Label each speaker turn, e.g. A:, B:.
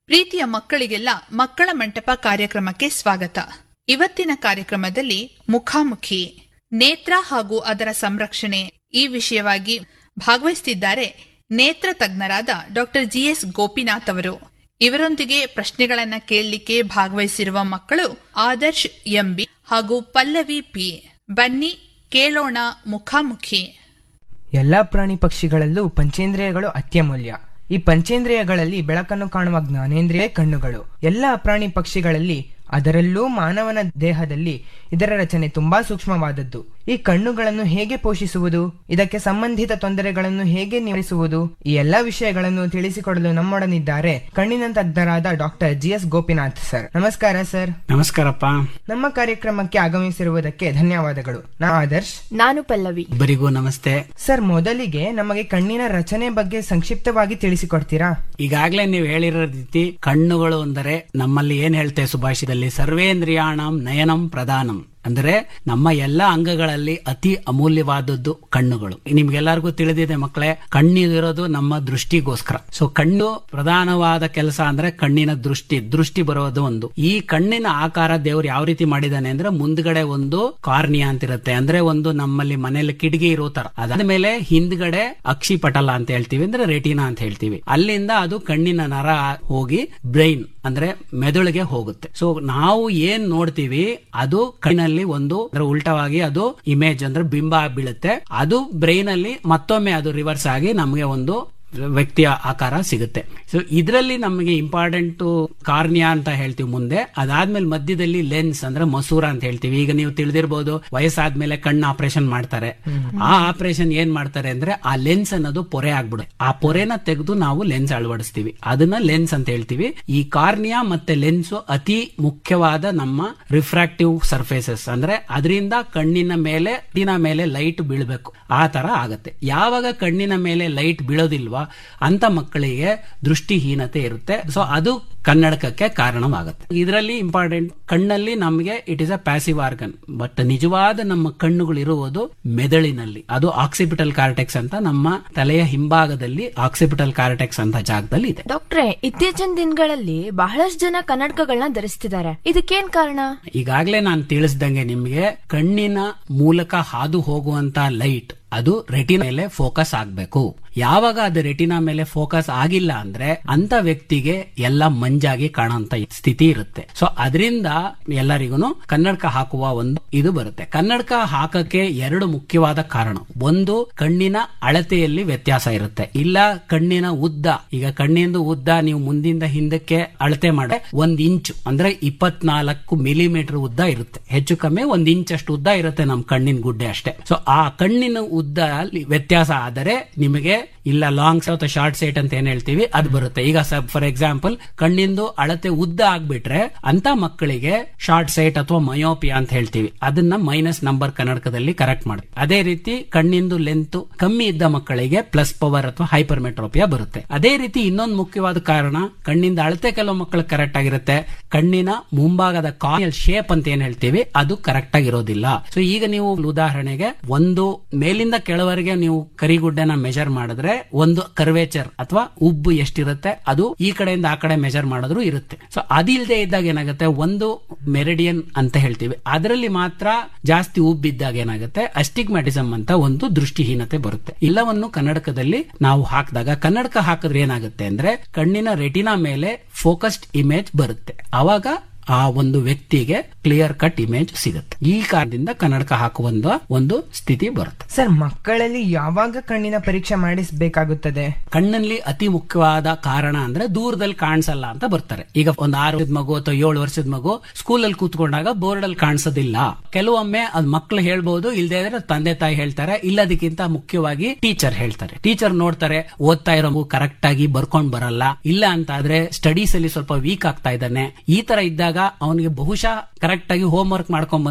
A: ಪ್ರೀತಿಯ ಮಕ್ಕಳಿಗೆಲ್ಲ ಮಕ್ಕಳ ಮಂಟಪ ಕಾರ್ಯಕ್ರಮಕ್ಕೆ ಸ್ವಾಗತ ಇವತ್ತಿನ ಕಾರ್ಯಕ್ರಮದಲ್ಲಿ ಮುಖಾಮುಖಿ ನೇತ್ರ ಹಾಗೂ ಅದರ ಸಂರಕ್ಷಣೆ ಈ ವಿಷಯವಾಗಿ ಭಾಗವಹಿಸುತ್ತಿದ್ದಾರೆ ನೇತ್ರ ತಜ್ಞರಾದ ಡಾಕ್ಟರ್ ಜಿಎಸ್ ಗೋಪಿನಾಥ್ ಅವರು ಇವರೊಂದಿಗೆ ಪ್ರಶ್ನೆಗಳನ್ನ ಕೇಳಲಿಕ್ಕೆ ಭಾಗವಹಿಸಿರುವ ಮಕ್ಕಳು ಆದರ್ಶ್ ಎಂಬಿ ಹಾಗೂ ಪಲ್ಲವಿ ಪಿ ಬನ್ನಿ ಕೇಳೋಣ ಮುಖಾಮುಖಿ
B: ಎಲ್ಲಾ ಪ್ರಾಣಿ ಪಕ್ಷಿಗಳಲ್ಲೂ ಪಂಚೇಂದ್ರಿಯಗಳು ಅತ್ಯಮೂಲ್ಯ ಈ ಪಂಚೇಂದ್ರಿಯಗಳಲ್ಲಿ ಬೆಳಕನ್ನು ಕಾಣುವ ಜ್ಞಾನೇಂದ್ರಿಯ ಕಣ್ಣುಗಳು ಎಲ್ಲಾ ಪ್ರಾಣಿ ಪಕ್ಷಿಗಳಲ್ಲಿ ಅದರಲ್ಲೂ ಮಾನವನ ದೇಹದಲ್ಲಿ ಇದರ ರಚನೆ ತುಂಬಾ ಸೂಕ್ಷ್ಮವಾದದ್ದು ಈ ಕಣ್ಣುಗಳನ್ನು ಹೇಗೆ ಪೋಷಿಸುವುದು ಇದಕ್ಕೆ ಸಂಬಂಧಿತ ತೊಂದರೆಗಳನ್ನು ಹೇಗೆ ನಿವಾರಿಸುವುದು ಈ ಎಲ್ಲಾ ವಿಷಯಗಳನ್ನು ತಿಳಿಸಿಕೊಡಲು ನಮ್ಮೊಡನಿದ್ದಾರೆ ಕಣ್ಣಿನ ತಜ್ಞರಾದ doctor G S Gopinath sir ನಮಸ್ಕಾರ ಸರ್
C: ನಮಸ್ಕಾರಪ್ಪ
B: ನಮ್ಮ ಕಾರ್ಯಕ್ರಮಕ್ಕೆ ಆಗಮಿಸಿರುವುದಕ್ಕೆ ಧನ್ಯವಾದಗಳು ನಾ ಆದರ್ಶ್
D: ನಾನು ಪಲ್ಲವಿ
C: ಇಬ್ಬರಿಗೂ ನಮಸ್ತೆ
B: ಸರ್ ಮೊದಲಿಗೆ ನಮಗೆ ಕಣ್ಣಿನ ರಚನೆ ಬಗ್ಗೆ ಸಂಕ್ಷಿಪ್ತವಾಗಿ ತಿಳಿಸಿಕೊಡ್ತೀರಾ
C: ಈಗಾಗಲೇ ನೀವು ಹೇಳಿರೋ ರೀತಿ ಕಣ್ಣುಗಳು ಅಂದರೆ ನಮ್ಮಲ್ಲಿ ಏನ್ ಹೇಳ್ತೇವೆ ಸುಭಾಷಿತದಲ್ಲಿ ಸರ್ವೇಂದ್ರಿಯಾಣಂ ನಯನಂ ಪ್ರಧಾನಂ ಅಂದ್ರೆ ನಮ್ಮ ಎಲ್ಲ ಅಂಗಗಳಲ್ಲಿ ಅತಿ ಅಮೂಲ್ಯವಾದದ್ದು ಕಣ್ಣುಗಳು ನಿಮ್ಗೆಲ್ಲರಿಗೂ ತಿಳಿದಿದೆ ಮಕ್ಕಳೇ ಕಣ್ಣಿರೋದು ನಮ್ಮ ದೃಷ್ಟಿಗೋಸ್ಕರ ಸೊ ಕಣ್ಣು ಪ್ರಧಾನವಾದ ಕೆಲಸ ಅಂದ್ರೆ ಕಣ್ಣಿನ ದೃಷ್ಟಿ ದೃಷ್ಟಿ ಬರೋದು ಒಂದು ಈ ಕಣ್ಣಿನ ಆಕಾರ ದೇವ್ರು ಯಾವ ರೀತಿ ಮಾಡಿದಾನೆ ಅಂದ್ರೆ ಮುಂದ್ಗಡೆ ಒಂದು ಕಾರ್ನಿಯಾ ಅಂತಿರುತ್ತೆ ಅಂದ್ರೆ ಒಂದು ನಮ್ಮಲ್ಲಿ ಮನೆಯಲ್ಲಿ ಕಿಟಕಿ ಇರೋ ತರ ಅದಾದ್ಮೇಲೆ ಹಿಂದ್ಗಡೆ ಅಕ್ಷಿಪಟಲ ಅಂತ ಹೇಳ್ತೀವಿ ಅಂದ್ರೆ ರೆಟಿನಾ ಅಂತ ಹೇಳ್ತೀವಿ ಅಲ್ಲಿಂದ ಅದು ಕಣ್ಣಿನ ನರ ಹೋಗಿ ಬ್ರೈನ್ ಅಂದ್ರೆ ಮೆದುಳಿಗೆ ಹೋಗುತ್ತೆ ಸೊ ನಾವು ಏನ್ ನೋಡ್ತೀವಿ ಅದು ಕಣ್ಣಿನಲ್ಲಿ ಒಂದು ಅಂದ್ರೆ ಉಲ್ಟವಾಗಿ ಅದು ಇಮೇಜ್ ಅಂದ್ರೆ ಬಿಂಬ ಬೀಳುತ್ತೆ ಅದು ಬ್ರೈನ್ ಅಲ್ಲಿ ಮತ್ತೊಮ್ಮೆ ಅದು ರಿವರ್ಸ್ ಆಗಿ ನಮಗೆ ಒಂದು ವ್ಯಕ್ತಿಯ ಆಕಾರ ಸಿಗುತ್ತೆ ಸೊ ಇದರಲ್ಲಿ ನಮಗೆ ಇಂಪಾರ್ಟೆಂಟ್ ಕಾರ್ನಿಯಾ ಅಂತ ಹೇಳ್ತೀವಿ ಮುಂದೆ ಅದಾದ್ಮೇಲೆ ಮಧ್ಯದಲ್ಲಿ ಲೆನ್ಸ್ ಅಂದ್ರೆ ಮಸೂರ ಅಂತ ಹೇಳ್ತೀವಿ ಈಗ ನೀವು ತಿಳಿದಿರ್ಬೋದು ವಯಸ್ಸಾದ್ಮೇಲೆ ಕಣ್ಣು ಆಪರೇಷನ್ ಮಾಡ್ತಾರೆ ಆ ಆಪರೇಷನ್ ಏನ್ ಮಾಡ್ತಾರೆ ಅಂದ್ರೆ ಆ ಲೆನ್ಸ್ ಅನ್ನೋದು ಪೊರೆ ಆಗ್ಬಿಡುತ್ತೆ ಆ ಪೊರೆನ ತೆಗೆದು ನಾವು ಲೆನ್ಸ್ ಅಳವಡಿಸ್ತೀವಿ ಅದನ್ನ ಲೆನ್ಸ್ ಅಂತ ಹೇಳ್ತೀವಿ ಈ ಕಾರ್ನಿಯಾ ಮತ್ತೆ ಲೆನ್ಸ್ ಅತಿ ಮುಖ್ಯವಾದ ನಮ್ಮ ರಿಫ್ರಾಕ್ಟಿವ್ ಸರ್ಫೇಸಸ್ ಅಂದ್ರೆ ಅದರಿಂದ ಕಣ್ಣಿನ ಮೇಲೆ ಕಣ್ಣಿನ ಮೇಲೆ ಲೈಟ್ ಬೀಳ್ಬೇಕು ಆ ತರ ಆಗತ್ತೆ ಯಾವಾಗ ಕಣ್ಣಿನ ಮೇಲೆ ಲೈಟ್ ಬೀಳೋದಿಲ್ವಾ ಅಂತ ಮಕ್ಕಳಿಗೆ ದೃಷ್ಟಿಹೀನತೆ ಇರುತ್ತೆ ಸೊ ಅದು ಕನ್ನಡಕಕ್ಕೆ ಕಾರಣವಾಗುತ್ತೆ ಇದರಲ್ಲಿ ಇಂಪಾರ್ಟೆಂಟ್ ಕಣ್ಣಲ್ಲಿ ನಮಗೆ it is a passive organ but ನಿಜವಾದ ನಮ್ಮ ಕಣ್ಣುಗಳು ಇರುವುದು ಮೆದುಳಿನಲ್ಲಿ ಅದು ಆಕ್ಸಿಪಿಟಲ್ ಕಾರ್ಟೆಕ್ಸ್ ಅಂತ ನಮ್ಮ ತಲೆಯ ಹಿಂಭಾಗದಲ್ಲಿ ಆಕ್ಸಿಪಿಟಲ್ ಕಾರ್ಟೆಕ್ಸ್ ಅಂತ ಜಾಗದಲ್ಲಿ ಇದೆ
D: ಡಾಕ್ಟ್ರೆ ಇತ್ತೀಚಿನ ದಿನಗಳಲ್ಲಿ ಬಹಳಷ್ಟು ಜನ ಕನ್ನಡಕಗಳನ್ನ ಧರಿಸ್ತಿದ್ದಾರೆ ಇದಕ್ಕೇನ್ ಕಾರಣ
C: ಈಗಾಗಲೇ ನಾನು ತಿಳಿಸ್ದಂಗೆ ನಿಮಗೆ ಕಣ್ಣಿನ ಮೂಲಕ ಹಾದು ಹೋಗುವಂತ ಲೈಟ್ ಅದು ರೆಟಿನ ಮೇಲೆ ಫೋಕಸ್ ಆಗ್ಬೇಕು ಯಾವಾಗ ಅದು ರೆಟಿನಾ ಮೇಲೆ ಫೋಕಸ್ ಆಗಿಲ್ಲ ಅಂದ್ರೆ ಅಂತ ವ್ಯಕ್ತಿಗೆ ಎಲ್ಲ ಮಂಜಾಗಿ ಕಾಣುವಂತ ಸ್ಥಿತಿ ಇರುತ್ತೆ ಸೊ ಅದರಿಂದ ಎಲ್ಲರಿಗೂ ಕನ್ನಡಕ ಹಾಕುವ ಒಂದು ಇದು ಬರುತ್ತೆ ಕನ್ನಡಕ ಹಾಕಕ್ಕೆ ಎರಡು ಮುಖ್ಯವಾದ ಕಾರಣ ಒಂದು ಕಣ್ಣಿನ ಅಳತೆಯಲ್ಲಿ ವ್ಯತ್ಯಾಸ ಇರುತ್ತೆ ಇಲ್ಲ ಕಣ್ಣಿನ ಉದ್ದ ಈಗ ಕಣ್ಣಿನ ಉದ್ದ ನೀವು ಮುಂದಿಂದ ಹಿಂದಕ್ಕೆ ಅಳತೆ ಮಾಡಿ ಒಂದ್ ಇಂಚು ಅಂದ್ರೆ ಇಪ್ಪತ್ನಾಲ್ಕು ಮಿಲಿಮೀಟರ್ ಉದ್ದ ಇರುತ್ತೆ ಹೆಚ್ಚು ಕಮ್ಮಿ ಒಂದ್ ಇಂಚ್ ಅಷ್ಟು ಉದ್ದ ಇರುತ್ತೆ ನಮ್ ಕಣ್ಣಿನ ಗುಡ್ಡೆ ಅಷ್ಟೇ ಸೊ ಆ ಕಣ್ಣಿನ ಉದ್ದ ಅಲ್ಲಿ ವ್ಯತ್ಯಾಸ ಆದರೆ ನಿಮಗೆ ಇಲ್ಲ ಲಾಂಗ್ ಅಥವಾ ಶಾರ್ಟ್ ಸೈಟ್ ಅಂತ ಏನ್ ಹೇಳ್ತೀವಿ ಅದು ಬರುತ್ತೆ ಈಗ ಫಾರ್ ಎಕ್ಸಾಂಪಲ್ ಕಣ್ಣಿಂದು ಅಳತೆ ಉದ್ದ ಆಗ್ಬಿಟ್ರೆ ಅಂತ ಮಕ್ಕಳಿಗೆ ಶಾರ್ಟ್ ಸೈಟ್ ಅಥವಾ ಮಯೋಪಿಯಾ ಅಂತ ಹೇಳ್ತೀವಿ ಅದನ್ನ ಮೈನಸ್ ನಂಬರ್ ಕನ್ನಡಕದಲ್ಲಿ ಕರೆಕ್ಟ್ ಮಾಡಿ ಅದೇ ರೀತಿ ಕಣ್ಣಿಂದು ಲೆಂತ್ ಕಮ್ಮಿ ಇದ್ದ ಮಕ್ಕಳಿಗೆ ಪ್ಲಸ್ ಪವರ್ ಅಥವಾ ಹೈಪರ್ ಮೆಟ್ರೋಪಿಯಾ ಬರುತ್ತೆ ಅದೇ ರೀತಿ ಇನ್ನೊಂದು ಮುಖ್ಯವಾದ ಕಾರಣ ಕಣ್ಣಿಂದ ಅಳತೆ ಕೆಲವು ಮಕ್ಕಳಿಗೆ ಕರೆಕ್ಟ್ ಆಗಿರುತ್ತೆ ಕಣ್ಣಿನ ಮುಂಭಾಗದ ಕಾಯಲ್ ಶೇಪ್ ಅಂತ ಏನ್ ಹೇಳ್ತೀವಿ ಅದು ಕರೆಕ್ಟ್ ಆಗಿರೋದಿಲ್ಲ ಸೊ ಈಗ ನೀವು ಉದಾಹರಣೆಗೆ ಒಂದು ಮೇಲಿಂದ ಕೆಳವರೆಗೆ ನೀವು ಕರಿಗುಡ್ಡೆನ ಮೆಜರ್ ಮಾಡಿದ್ರೆ ಒಂದು ಕರ್ವೇಚರ್ ಅಥವಾ ಉಬ್ಬು ಎಷ್ಟಿರುತ್ತೆ ಅದು ಈ ಕಡೆಯಿಂದ ಆ ಕಡೆ ಮೆಜರ್ ಮಾಡಿದ್ರು ಇರುತ್ತೆ ಸೊ ಅದಿಲ್ಲದೆ ಇದ್ದಾಗ ಏನಾಗುತ್ತೆ ಒಂದು ಮೆರಿಡಿಯನ್ ಅಂತ ಹೇಳ್ತೀವಿ ಅದರಲ್ಲಿ ಮಾತ್ರ ಜಾಸ್ತಿ ಉಬ್ಬಿದ್ದಾಗ ಏನಾಗುತ್ತೆ ಅಸ್ಟಿಗ್ಮ್ಯಾಟಿಸಮ್ ಅಂತ ಒಂದು ದೃಷ್ಟಿಹೀನತೆ ಬರುತ್ತೆ ಎಲ್ಲವನ್ನು ಕನ್ನಡಕದಲ್ಲಿ ನಾವು ಹಾಕಿದಾಗ ಕನ್ನಡಕ ಹಾಕಿದ್ರೆ ಏನಾಗುತ್ತೆ ಅಂದ್ರೆ ಕಣ್ಣಿನ ರೆಟಿನಾ ಮೇಲೆ ಫೋಕಸ್ಡ್ ಇಮೇಜ್ ಬರುತ್ತೆ ಅವಾಗ ಆ ಒಂದು ವ್ಯಕ್ತಿಗೆ ಕ್ಲಿಯರ್ ಕಟ್ ಇಮೇಜ್ ಸಿಗುತ್ತೆ ಈ ಕಾರಣದಿಂದ ಕನ್ನಡಕ ಹಾಕುವ ಒಂದು ಸ್ಥಿತಿ ಬರುತ್ತೆ
B: ಸರ್ ಮಕ್ಕಳಲ್ಲಿ ಯಾವಾಗ ಕಣ್ಣಿನ ಪರೀಕ್ಷೆ ಮಾಡಿಸಬೇಕಾಗುತ್ತದೆ
C: ಕಣ್ಣಲ್ಲಿ ಅತಿ ಮುಖ್ಯವಾದ ಕಾರಣ ಅಂದ್ರೆ ದೂರದಲ್ಲಿ ಕಾಣಿಸಲ್ಲ ಅಂತ ಬರ್ತಾರೆ ಈಗ ಒಂದು ಆರು ವರ್ಷದ ಮಗು ಅಥವಾ ಏಳು ವರ್ಷದ ಮಗು ಸ್ಕೂಲಲ್ಲಿ ಕೂತ್ಕೊಂಡಾಗ ಬೋರ್ಡ್ ಅಲ್ಲಿ ಕಾಣಿಸೋದಿಲ್ಲ ಕೆಲವೊಮ್ಮೆ ಅದ್ ಮಕ್ಳು ಹೇಳ್ಬಹುದು ಇಲ್ಲದೆ ಇದ್ರೆ ತಂದೆ ತಾಯಿ ಹೇಳ್ತಾರೆ ಇಲ್ಲದಕ್ಕಿಂತ ಮುಖ್ಯವಾಗಿ ಟೀಚರ್ ಹೇಳ್ತಾರೆ ಟೀಚರ್ ನೋಡ್ತಾರೆ ಓದ್ತಾ ಇರೋ ಮಗು ಕರೆಕ್ಟ್ ಆಗಿ ಬರ್ಕೊಂಡ್ ಬರಲ್ಲ ಇಲ್ಲ ಅಂತ ಆದ್ರೆ ಸ್ಟಡೀಸ್ ಅಲ್ಲಿ ಸ್ವಲ್ಪ ವೀಕ್ ಆಗ್ತಾ ಇದ್ದಾನೆ ಈ ತರ ಇದ್ದಾಗ ಅವನಿಗೆ ಬಹುಶಃ ಕರೆಕ್ಟ್ ಆಗಿ ಹೋಮ್ ವರ್ಕ್ ಮಾಡ್ಕೊಂಡ್